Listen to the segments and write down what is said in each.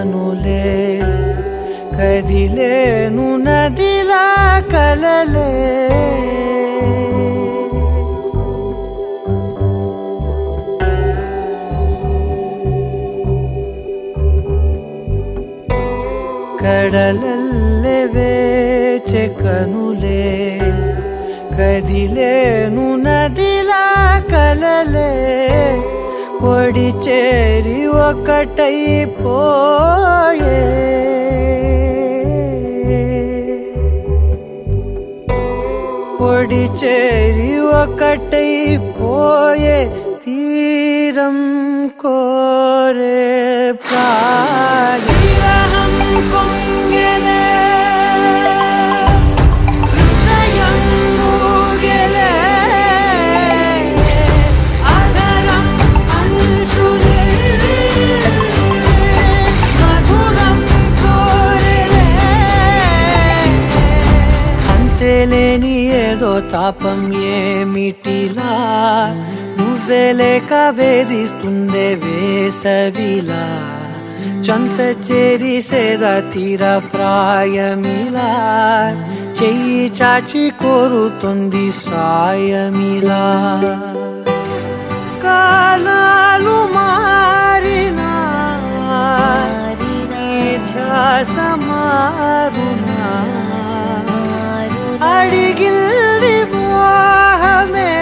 కనులే కదిలేను నదిలా కలలే కడలల్లె వేచె కనులే కదిలేను నదిలా కలలే ఒడి చేరి ఒకటైపోయే ఒడి చేరి ఒకటైపోయే తీరం కోరే ప్రాయం పొంగెలే హృదయం మూగెలే అదరం అంశులే మధురం కోరెలే అంతేలేని ఏదో తాపం ఏమిటిలా నువ్వే లేక వేధిస్తుందే వేసవిలా చంత చేరి సేద తీర ప్రాయమిలా చెయ్యి చాచి కోరుతుంది సాయమిలా కాలాలు మారినా నీ ధ్యాస మారునా అడిగిల్ది మోహమే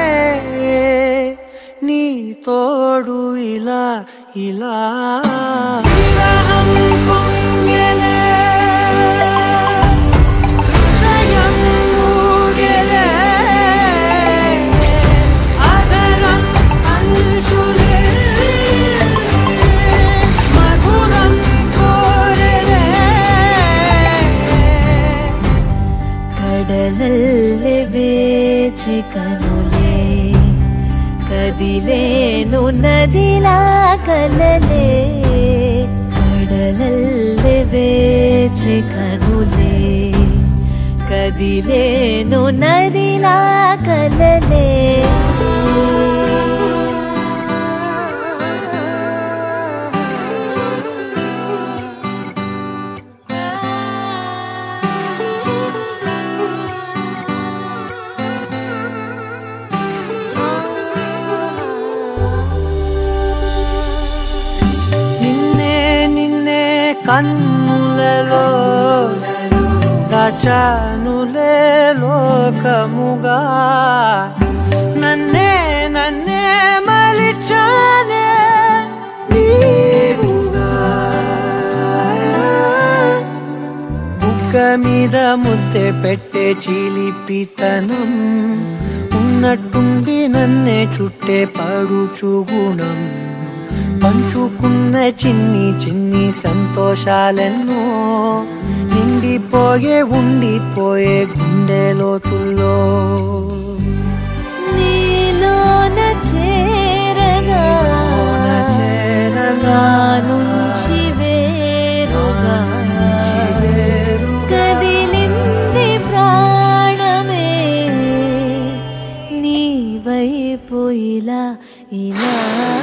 నీ తోడు ఇలా ఇలా విరహం పొంగెలే, హృదయం మూగెలే, అదరం అంశులే, మధురం కోరెలే ಕಡಲಲ್ಲಿ ಬೇಚೆ ಕನುಲೆ ಕದಿಲೇನು ನದಿಲ ಕಲಲೆ ಕಡಲಲ್ಲಿ ಬೇಚೆ ಕನುಲೆ ಕದಿಲೇನು ನದಿಲ ಕಲಲೆ నిన్నే నిన్నే కన్నులలో దాచానులే లోకముగా నన్నే నన్నే మలిచానే నీవుగా బుక్క మీద ముద్దె పెట్టే చిలిపితనం ఉన్నట్టుండి నన్నే చుట్టే పడుచు గుణం పంచుకున్న చిన్ని చిన్ని సంతోషాలెన్నో నిండిపోయే ఉండిపోయే గుండె లోతుల్లో నీలోన చేరగా చేరగా నా నుంచి వేరుగా నుంచి వేరుగా కదిలింది ప్రాణమే నీ వైపు ఇలా ఇలా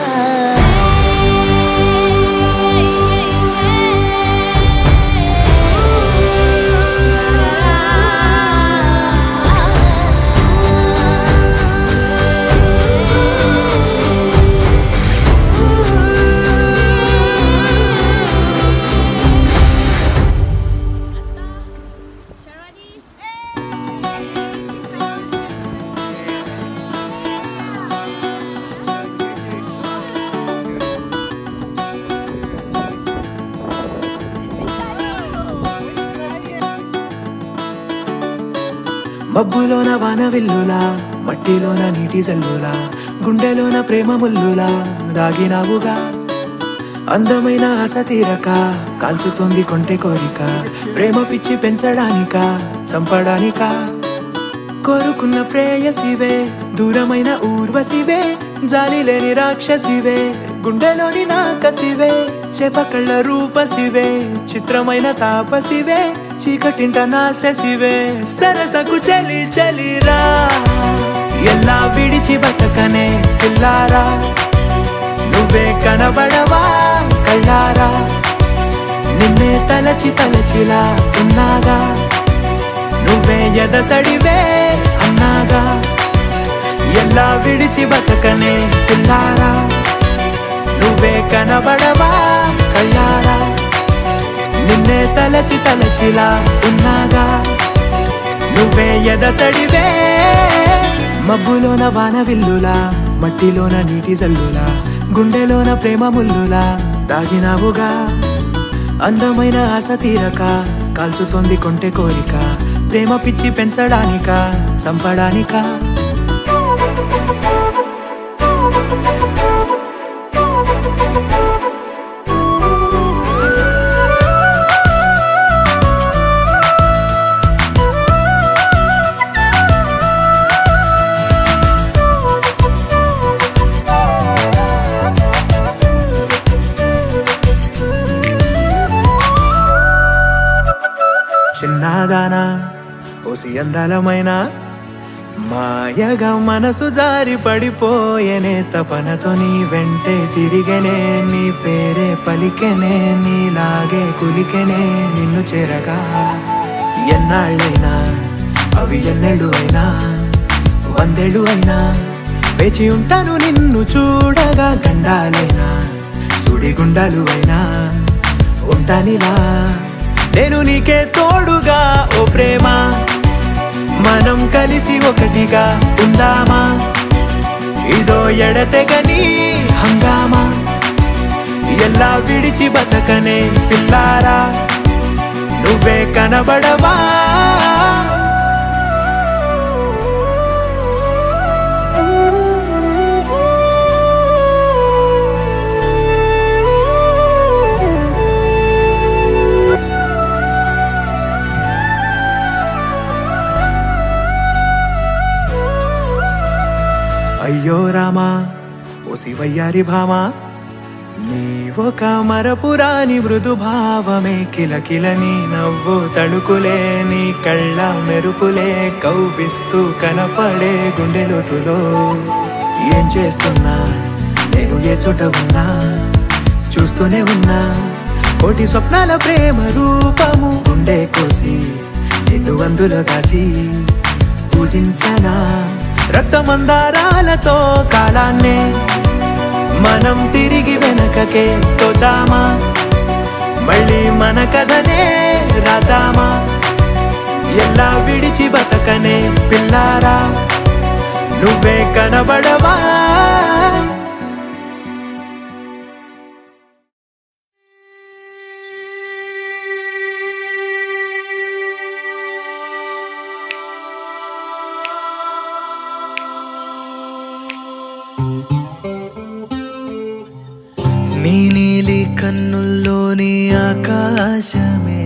మబ్బులోన వాన విల్లులా మట్టిలోన నీటి జల్లులా గుండెలోన ప్రేమ ముల్లులా దాగినావుగా అందమైన ఆశ తీరక కాల్చుతుంది కొంటె కోరిక ప్రేమ పిచ్చి పెంచడానిక చంపడానిక కోరుకున్న ప్రేయసివే దూరమైన ఊర్వశివే జాలి లేని రాక్షసివే గుండెలోని నాకసివే చేపకళ్ళ రూపసివే చిత్రమైన తాపసివే చీకటింట నాశసివే సరసకు చలి చలిరా ఎలా విడిచి బతకనే పిల్లారా నువ్వే కనబడవా కళ్ళారా తలచి తలచిలా ఉన్నాగా నువ్వే ఎదసడివే అన్నాగా ఎలా విడిచి బతకనే పిల్లారా నువ్వే కనబడవా కళ్ళారా నిన్నే తలచి తలచిలా ఉన్నాగా నువ్వే ఎదసడివే మబ్బులోన వాన విల్లులా మట్టిలోన నీటి జల్లులా గుండెలోన ప్రేమ ముల్లులా దాగినావుగా అందమైన ఆశ తీరక కాల్చుతోంది కొంటె కోరిక ప్రేమ పిచ్చి పెంచడానిక చంపడానికా చిన్నదానా ఓసి అందలమైన మాయగా మనసు జారి పడిపోయేనే తపనతో నీ వెంటే తిరిగనే నీ పేరే పలికెనే నీలాగే కులికెనే నిన్ను చేరగా ఎన్నాళ్ళైనా అవి ఎన్నెళ్ళు అయినా వందేళ్ళు అయినా వేచి ఉంటాను నిన్ను చూడగా గండాలైనా సుడిగుండాలు అయినా ఉంటానిలా నేను నీకే తోడుగా ఓ ప్రేమ మనం కలిసి ఒకటిగా ఉందామా ఇదో ఎడతెగని హంగామా ఎలా విడిచి బతకనే పిల్లారా నువ్వే కనబడవా అయ్యో రామా ఓ శివయ్యారి భామా నీ ఒక మరపురాని మృదు భావమే కిలకిల నీ నవ్వు తడుకులే నీ కళ్ళ మెరుపులే కవ్విస్తూ కనపడే గుండెలోతులో ఏం చేస్తున్నా నేను ఏ చోట ఉన్నా చూస్తూనే ఉన్నా కోటి స్వప్నాల ప్రేమ రూపము గుండె కోసి నిన్ను అందులో దాచి పూజించనా రక్తమందారాలతో కాలాన్నే మనం తిరిగి వెనకకే తోదామా మళ్ళీ మన కథనే రాదామా ఎలా విడిచి బతకనే పిల్లారా నువ్వే కనబడవా నీ నీలి కన్నుల్లోని ఆకాశమే